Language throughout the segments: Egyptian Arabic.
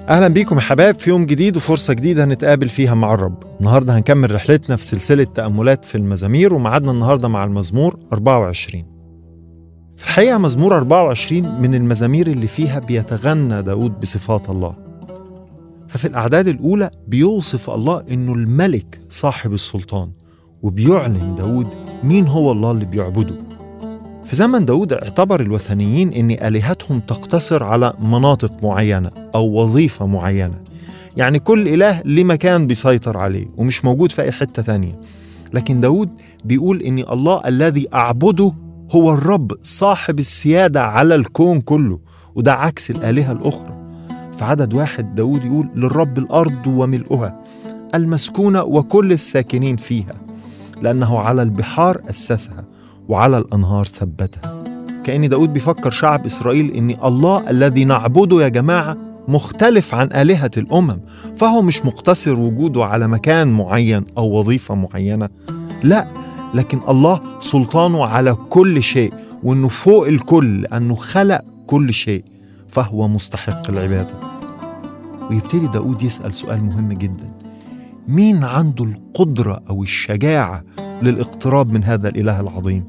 اهلا بيكم يا حباب في يوم جديد وفرصه جديده هنتقابل فيها مع الرب النهارده هنكمل رحلتنا في سلسله تاملات في المزامير ومعادنا النهارده مع المزمور 24 في الحقيقه مزمور 24 من المزامير اللي فيها بيتغنى داود بصفات الله ففي الاعداد الاولى بيوصف الله انه الملك صاحب السلطان وبيعلن داود مين هو الله اللي بيعبده في زمن داود اعتبر الوثنيين ان الهتهم تقتصر على مناطق معينه او وظيفه معينه يعني كل اله ليه مكان بيسيطر عليه ومش موجود في اي حته تانية لكن داود بيقول ان الله الذي اعبده هو الرب صاحب السياده على الكون كله وده عكس الالهه الاخرى في عدد واحد داود يقول للرب الارض وملؤها المسكونه وكل الساكنين فيها لانه على البحار اسسها وعلى الأنهار ثبتها كأن داود بيفكر شعب إسرائيل إن الله الذي نعبده يا جماعة مختلف عن آلهة الأمم فهو مش مقتصر وجوده على مكان معين أو وظيفة معينة لا لكن الله سلطانه على كل شيء وإنه فوق الكل لأنه خلق كل شيء فهو مستحق العبادة ويبتدي داود يسأل سؤال مهم جدا مين عنده القدرة أو الشجاعة للاقتراب من هذا الإله العظيم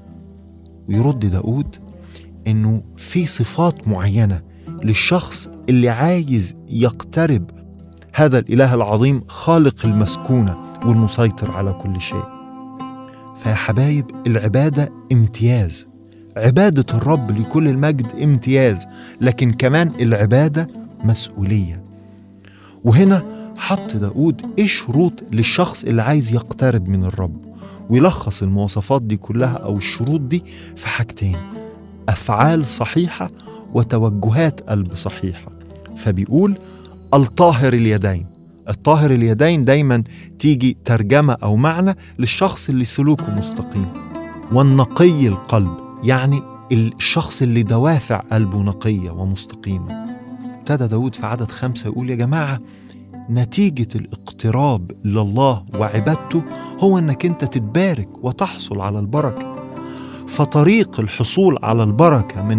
ويرد داود إنه في صفات معينة للشخص اللي عايز يقترب هذا الإله العظيم خالق المسكونة والمسيطر على كل شيء فيا حبايب العبادة امتياز عبادة الرب لكل المجد امتياز لكن كمان العبادة مسؤولية وهنا حط داود ايه شروط للشخص اللي عايز يقترب من الرب ويلخص المواصفات دي كلها او الشروط دي في حاجتين افعال صحيحه وتوجهات قلب صحيحه فبيقول الطاهر اليدين الطاهر اليدين دايما تيجي ترجمه او معنى للشخص اللي سلوكه مستقيم والنقي القلب يعني الشخص اللي دوافع قلبه نقيه ومستقيمه ابتدى داود في عدد خمسة يقول يا جماعة نتيجة الاقتراب لله وعبادته هو انك انت تتبارك وتحصل على البركة فطريق الحصول على البركة من